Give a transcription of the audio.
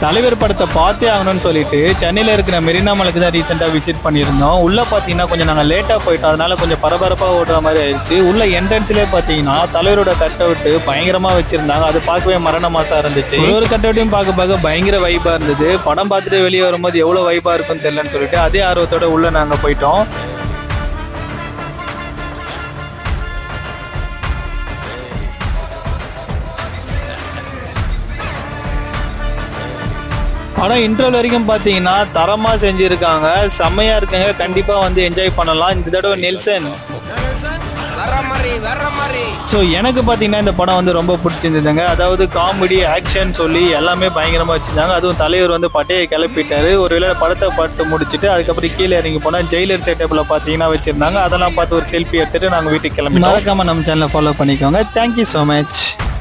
தலைவர் படத்தை பார்த்தே ஆகணும்னு சொல்லிட்டு சென்னையில் இருக்கிற மெரினா மலைக்கு தான் ரீசெண்டாக விசிட் பண்ணியிருந்தோம் உள்ள பார்த்தீங்கன்னா கொஞ்சம் நாங்கள் லேட்டாக போயிட்டோம் அதனால கொஞ்சம் பரபரப்பாக ஓடுற மாதிரி ஆயிடுச்சு உள்ள என்ட்ரன்ஸ்லேயே பார்த்தீங்கன்னா தலைவரோட கட் அவுட் பயங்கரமாக வச்சிருந்தாங்க அது பார்க்கவே மரண மாசா இருந்துச்சு ஒரு ஒரு கட் அவுட்டையும் பார்க்க பார்க்க பயங்கர வைப்பாக இருந்தது படம் பார்த்துட்டு வெளியே வரும்போது எவ்வளோ வைப்பாக இருக்கும்னு தெரியலன்னு சொல்லிட்டு அதே ஆர்வத்தோட உள்ள நாங்கள் போயிட்டோம் படம் இன்டர்வல் வரைக்கும் பார்த்தீங்கன்னா தரமா செஞ்சிருக்காங்க செம்மையா இருக்குங்க கண்டிப்பா வந்து என்ஜாய் பண்ணலாம் இந்த தடவை நெல்சன் வர்ற மாதிரி வர்ற மாதிரி ஸோ எனக்கு பார்த்தீங்கன்னா இந்த படம் வந்து ரொம்ப பிடிச்சிருந்ததுங்க அதாவது காமெடி ஆக்ஷன் சொல்லி எல்லாமே பயங்கரமா வச்சிருந்தாங்க அதுவும் தலைவர் வந்து பட்டையை கிளப்பிட்டாரு ஒருவேளை படத்தை பார்த்து முடிச்சுட்டு அதுக்கப்புறம் கீழே இறங்கி போனா ஜெயிலர் செட்டப்ல பார்த்தீங்கன்னா வச்சிருந்தாங்க அதெல்லாம் பார்த்து ஒரு செல்ஃபி எடுத்துட்டு நாங்கள் வீட்டுக்கு கிளம்பி மறக்காம நம்ம சேனலை ஃபாலோ பண்ணிக்கோங்க தேங்க்யூ ஸோ மச்